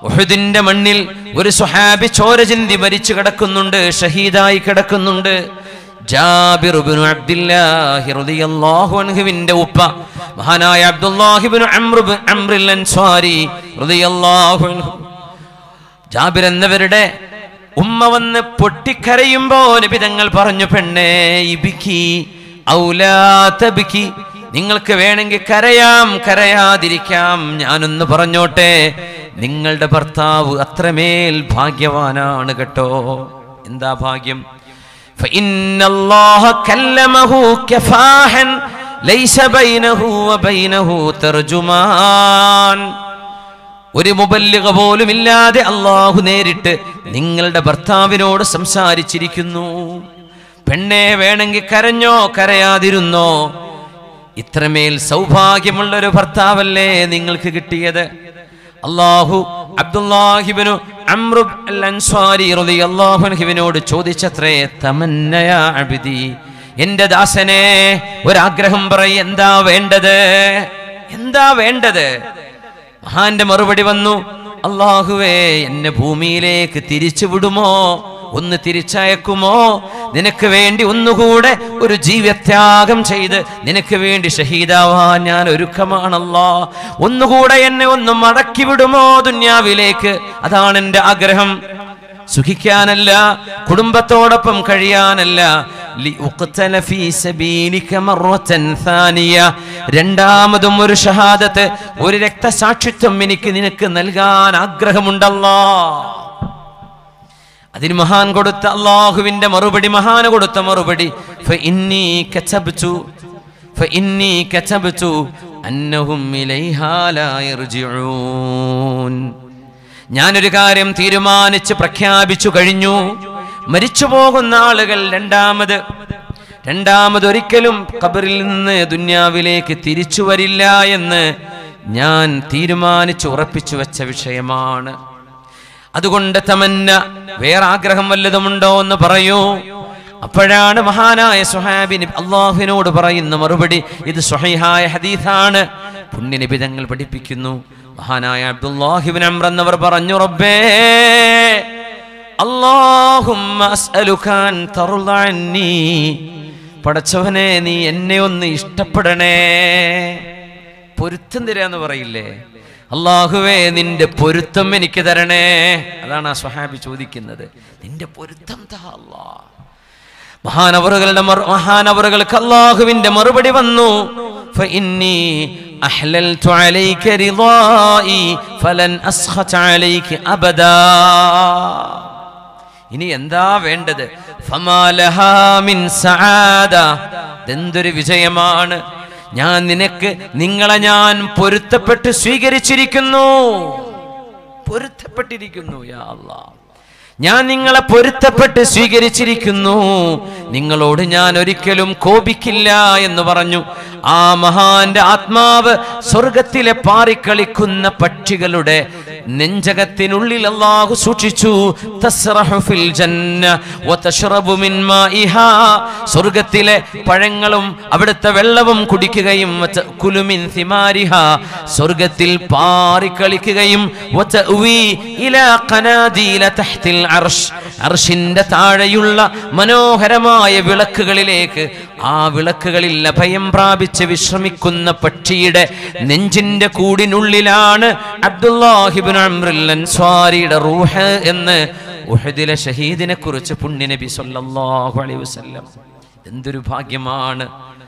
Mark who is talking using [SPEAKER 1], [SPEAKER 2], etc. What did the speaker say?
[SPEAKER 1] ഉഹുദിന്റെ മണ്ണിൽ ഒരു സുഹാബി ചോര ചിന്തി മരിച്ചു കിടക്കുന്നുണ്ട് ഷഹീദായി കിടക്കുന്നുണ്ട് ജാബിർ ഇബ്നു അബ്ദുല്ലാഹി റളിയല്ലാഹു അൻഹുവിന്റെ ഉപ്പ മഹാനായ അബ്ദുല്ലാഹി ഇബ്നു അംർ ഇബ്നു അംറിൽ അൻസ്വാരി റളിയല്ലാഹു അൻഹു ജാബിർ എന്നവരുടെ ഉമ്മ വന്ന് പൊട്ടിക്കരയുമ്പോ നബി തങ്ങൾ പറഞ്ഞു പെണ്ണേ ഇബിക്കി ഔലാതബിക്കി നിങ്ങൾക്ക് വേണമെങ്കിൽ കരയാം കരയാതിരിക്കാം ഞാനൊന്ന് പറഞ്ഞോട്ടെ നിങ്ങളുടെ ഭർത്താവ് അത്രമേൽ ഭാഗ്യവാനാണ് കേട്ടോ എന്താ ഭാഗ്യം فإن الله كلمه كفاحا ليس بينه وبينه ترجمان ഒരു മുബല്ലിക പോലും ഇല്ലാതെ അള്ളാഹു നേരിട്ട് നിങ്ങളുടെ ഭർത്താവിനോട് സംസാരിച്ചിരിക്കുന്നു പെണ്ണെ വേണമെങ്കിൽ കരഞ്ഞോ കരയാതിരുന്നോ ഇത്രമേൽ സൗഭാഗ്യമുള്ള ഒരു ഭർത്താവല്ലേ നിങ്ങൾക്ക് കിട്ടിയത് അള്ളാഹു അബ്ദുല്ലാഹിബിനു അമ്രുബ് അൽ അൻസ്വാരി റളിയല്ലാഹു അൻഹുവിനോട് ചോദിച്ചത്രേ തമന്നയ അബ്ദി എന്റെ ദാസനെ ഒരാഗ്രഹം പറയ് എന്താ വേണ്ടത് എന്താ വേണ്ടത് മഹാന്റെ മറുപടി വന്നു അള്ളാഹുവേ എന്നെ ഭൂമിയിലേക്ക് തിരിച്ചു വിടുമോ ഒന്ന് തിരിച്ചയക്കുമോ നിനക്ക് വേണ്ടി ഒന്നുകൂടെ ഒരു ജീവത്യാഗം ചെയ്ത് നിനക്ക് വേണ്ടി ഷഹീദാവാൻ ഞാൻ ഒരുക്കമാണല്ലോ ഒന്നുകൂടെ എന്നെ ഒന്ന് മടക്കി വിടുമോ ദുന്യാവിലേക്ക് അതാണ് എൻ്റെ ആഗ്രഹം സുഖിക്കാനല്ല കുടുംബത്തോടൊപ്പം കഴിയാനല്ല ലിഉഖ്തല ഫീ സബീലിക മറത്തൻ ഥാനിയ രണ്ടാമതും ഒരു ഷഹാദത്ത് ഒരു രക്തസാക്ഷിത്വം എനിക്ക് നിനക്ക് നൽകാൻ ആഗ്രഹമുണ്ടല്ലോ അതിന് മഹാൻ കൊടുത്ത അള്ളാഹുവിന്റെ മറുപടി മഹാന് കൊടുത്ത മറുപടി ഫഇന്നീ കതബ്തു ഫഇന്നീ കതബ്തു അന്നഹും ഇലൈഹാ ലാ യർജിഊൻ ഞാനൊരു കാര്യം തീരുമാനിച്ച് പ്രഖ്യാപിച്ചു കഴിഞ്ഞു മരിച്ചു പോകുന്ന ആളുകൾ രണ്ടാമത് രണ്ടാമതൊരിക്കലും ഖബറിൽ നിന്ന് ദുന്യാവിലേക്ക് തിരിച്ചു വരില്ല എന്ന് ഞാൻ തീരുമാനിച്ച് ഉറപ്പിച്ചു വെച്ച വിഷയമാണ് അതുകൊണ്ട് തമന്ന വേറെ ആഗ്രഹം വല്ലതുമുണ്ടോ എന്ന് പറയൂ അപ്പോഴാണ് മഹാനായ സുഹാബിന് അള്ളാഹുവിനോട് പറയുന്ന മറുപടി ഇത് സുഹൈഹായ ഹദീസാണ് പുണ്യനബി തങ്ങൾ പഠിപ്പിക്കുന്നു മഹാനായ അബ്ദുല്ലാഹിബിൻ അമ്ര എന്നവർ പറഞ്ഞു റബ്ബേ അല്ലാഹുമ്മ അസ്അലുക അൻ തർള അന്നീ പടച്ചവനെ നീ എന്നെ ഒന്ന് ഇഷ്ടപ്പെടണേ പൊരുത്തം തരാന്ന് പറയില്ലേ അള്ളാഹുവേ നിന്റെ പൊരുത്തം എനിക്ക് തരണേ അതാണ് ആ സ്വഹാബി ചോദിക്കുന്നത് നിന്റെ പൊരുത്തം താ അല്ലാ മഹാനവറുകളുടെ മറു- മഹാനവറുകൾക്ക് അള്ളാഹുവിന്റെ മറുപടി വന്നു فإني أحللت عليك رضائي فلن أسخط عليك أبدا ഇനി എന്താ വേണ്ടത് ഫമാലഹാ മിൻ സആദ. ഇതെന്തൊരു വിജയമാണ് ഞാൻ നിനക്ക് നിങ്ങളെ ഞാൻ പൊരുത്തപ്പെട്ട് സ്വീകരിച്ചിരിക്കുന്നു പൊരുത്തപ്പെട്ടിരിക്കുന്നു യാ അല്ലാ ഞാൻ നിങ്ങളെ പൊരുത്തപ്പെട്ട് സ്വീകരിച്ചിരിക്കുന്നു നിങ്ങളോട് ഞാൻ ഒരിക്കലും കോപിക്കില്ല എന്ന് പറഞ്ഞു ആ മഹാന്റെ ആത്മാവ് സ്വർഗത്തിലെ പാറിക്കളിക്കുന്ന പക്ഷികളുടെ നെഞ്ചകത്തിനുള്ളിൽ അള്ളാഹു സൂക്ഷിച്ചു തസ്റഹു ഫിൽ ജന്ന വതശ്റബു മിൻ മാഇഹാ സ്വർഗത്തിലെ പഴങ്ങളും അവിടുത്തെ വെള്ളവും കുടിക്കുകയും വതഅകുലു മിൻ സിമാരിഹാ സ്വർഗത്തിൽ പാറിക്കളിക്കുകയും വതഅവി ഇലാ ഖനാദീല തഹ്തിൽ അർഷ് അർഷിന്റെ താഴെയുള്ള മനോഹരമായ വിളക്കുകളിലേക്ക് ആ വിളക്കുകളിൽ അഭയം പ്രാപിച്ച് വിശ്രമിക്കുന്ന പക്ഷിയുടെ നെഞ്ചിന്റെ കൂടിനുള്ളിലാണ് അബ്ദുല്ലാഹിബിൻ അംറുൽ അൻസ്വാരിയുടെ റൂഹ് എന്ന് ഉഹദിലെ ഷഹീദിനെ കുറിച്ച് പുണ്യനബി സല്ലല്ലാഹു അലൈഹി വസല്ലം എന്തൊരു ഭാഗ്യമാണ്